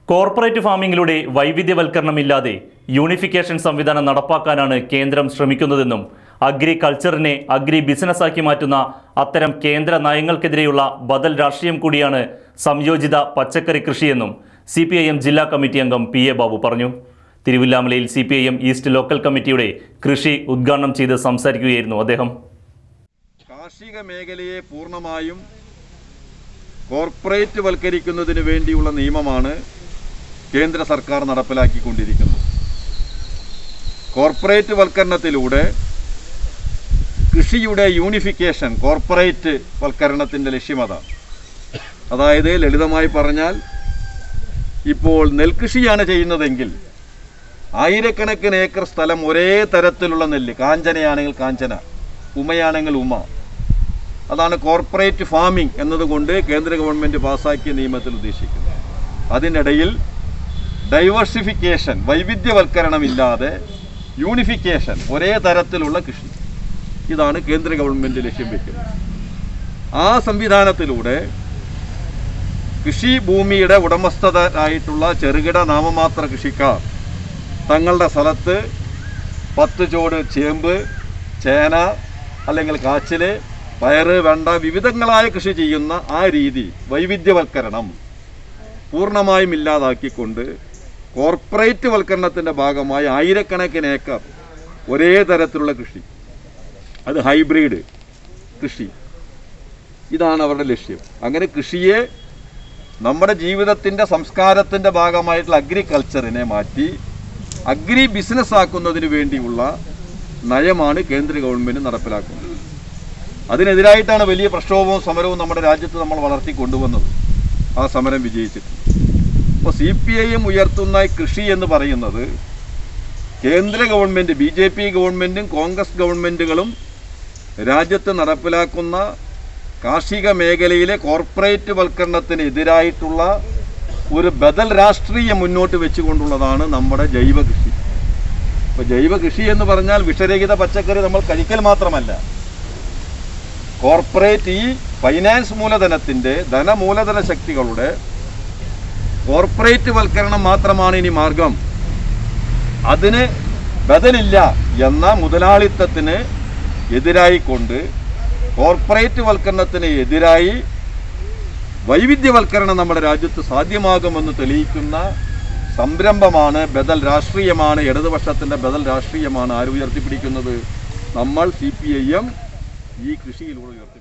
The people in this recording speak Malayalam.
കോർപ്പറേറ്റ് ഫാമിംഗിലൂടെ വൈവിധ്യവൽക്കരണമില്ലാതെ യൂണിഫിക്കേഷൻ സംവിധാനം നടപ്പാക്കാനാണ് കേന്ദ്രം ശ്രമിക്കുന്നതെന്നും അഗ്രികൾച്ചറിനെ അഗ്രി ബിസിനസ്സാക്കി മാറ്റുന്ന അത്തരം കേന്ദ്ര നയങ്ങൾക്കെതിരെയുള്ള ബദൽ രാഷ്ട്രീയം കൂടിയാണ് സംയോജിത പച്ചക്കറി കൃഷിയെന്നും സി പി ഐ എം ജില്ലാ കമ്മിറ്റി അംഗം പി എ ബാബു പറഞ്ഞു തിരുവില്ലാമലയിൽ C P I M east local കമ്മിറ്റിയുടെ കൃഷി ഉദ്ഘാടനം ചെയ്ത് സംസാരിക്കുകയായിരുന്നു അദ്ദേഹം കാർഷിക മേഖലയെ പൂർണ്ണമായും കോർപ്പറേറ്റ് വൽക്കരിക്കുന്നതിന് വേണ്ടിയുള്ള നിയമമാണ് കേന്ദ്ര സർക്കാർ നടപ്പിലാക്കിക്കൊണ്ടിരിക്കുന്നത് കോർപ്പറേറ്റ് വൽക്കരണത്തിലൂടെ കൃഷിയുടെ യൂണിഫിക്കേഷൻ കോർപ്പറേറ്റ് വൽക്കരണത്തിൻ്റെ ലക്ഷ്യമതാണ് അതായത് ലളിതമായി പറഞ്ഞാൽ ഇപ്പോൾ നെൽകൃഷിയാണ് ചെയ്യുന്നതെങ്കിൽ ആയിരക്കണക്കിന് ഏക്കർ സ്ഥലം ഒരേ തരത്തിലുള്ള നെല്ല് കാഞ്ചനയാണെങ്കിൽ കാഞ്ചന ഉമയാണെങ്കിൽ ഉമ അതാണ് കോർപ്പറേറ്റ് ഫാമിംഗ് എന്നതുകൊണ്ട് കേന്ദ്ര ഗവൺമെൻറ് പാസാക്കിയ നിയമത്തിൽ ഉദ്ദേശിക്കുന്നത് അതിനിടയിൽ ഡൈവേഴ്സിഫിക്കേഷൻ വൈവിധ്യവൽക്കരണമില്ലാതെ യൂണിഫിക്കേഷൻ ഒരേ തരത്തിലുള്ള കൃഷി ഇതാണ് കേന്ദ്ര ഗവൺമെൻറ് ലക്ഷ്യം വയ്ക്കുന്നത് ആ സംവിധാനത്തിലൂടെ കൃഷി ഭൂമിയുടെ ഉടമസ്ഥരായിട്ടുള്ള ചെറുകിട നാമമാത്ര കൃഷിക്കാർ തങ്ങളുടെ സ്ഥലത്ത് പത്ത് ചോട് ചേമ്പ് ചേന അല്ലെങ്കിൽ കാച്ചില് പയറ് വെണ്ട വിവിധങ്ങളായ കൃഷി ചെയ്യുന്ന ആ രീതി വൈവിധ്യവൽക്കരണം പൂർണ്ണമായും ഇല്ലാതാക്കിക്കൊണ്ട് കോർപ്പറേറ്റ് വൽക്കരണത്തിൻ്റെ ഭാഗമായി ആയിരക്കണക്കിന് ഏക്കർ ഒരേ തരത്തിലുള്ള കൃഷി അത് ഹൈബ്രിഡ് കൃഷി ഇതാണ് അവരുടെ ലക്ഷ്യം അങ്ങനെ കൃഷിയെ നമ്മുടെ ജീവിതത്തിൻ്റെ സംസ്കാരത്തിൻ്റെ ഭാഗമായിട്ടുള്ള അഗ്രികൾച്ചറിനെ മാറ്റി അഗ്രി ബിസിനസ് ആക്കുന്നതിന് വേണ്ടിയുള്ള നയമാണ് കേന്ദ്ര ഗവൺമെൻറ് നടപ്പിലാക്കുന്നത് അതിനെതിരായിട്ടാണ് വലിയ പ്രക്ഷോഭവും സമരവും നമ്മുടെ രാജ്യത്ത് നമ്മൾ വളർത്തി കൊണ്ടുവന്നത് ആ സമരം വിജയിച്ചിട്ടുണ്ട് അപ്പോൾ സി പി ഐ എം ഉയർത്തുന്ന ഈ കൃഷി എന്ന് പറയുന്നത് കേന്ദ്ര ഗവൺമെൻറ് ബി ജെ പി ഗവൺമെൻറ്റും കോൺഗ്രസ് ഗവൺമെൻറ്റുകളും രാജ്യത്ത് നടപ്പിലാക്കുന്ന കാർഷിക മേഖലയിലെ കോർപ്പറേറ്റ് വൽക്കരണത്തിന് എതിരായിട്ടുള്ള ഒരു ബദൽ രാഷ്ട്രീയം മുന്നോട്ട് വെച്ചുകൊണ്ടുള്ളതാണ് നമ്മുടെ ജൈവ കൃഷി ഇപ്പോൾ ജൈവ കൃഷി എന്ന് പറഞ്ഞാൽ വിഷരഹിത പച്ചക്കറി നമ്മൾ കഴിക്കൽ മാത്രമല്ല കോർപ്പറേറ്റ് ഈ ഫൈനാൻസ് മൂലധനത്തിൻ്റെ ധനമൂലധന ശക്തികളുടെ കോർപ്പറേറ്റ് വൽക്കരണം മാത്രമാണ് ഇനി മാർഗം അതിന് ബദലില്ല എന്ന മുതലാളിത്തത്തിന് എതിരായിക്കൊണ്ട് കോർപ്പറേറ്റ് വൽക്കരണത്തിന് എതിരായി വൈവിധ്യവൽക്കരണം നമ്മുടെ രാജ്യത്ത് സാധ്യമാകുമെന്ന് തെളിയിക്കുന്ന സംരംഭമാണ് ബദൽ രാഷ്ട്രീയമാണ് ഇടതുപക്ഷത്തിൻ്റെ ബദൽ രാഷ്ട്രീയമാണ് ആര് ഉയർത്തിപ്പിടിക്കുന്നത് നമ്മൾ സി പി ഐ എം ഈ കൃഷിയിലൂടെ ഉയർത്തി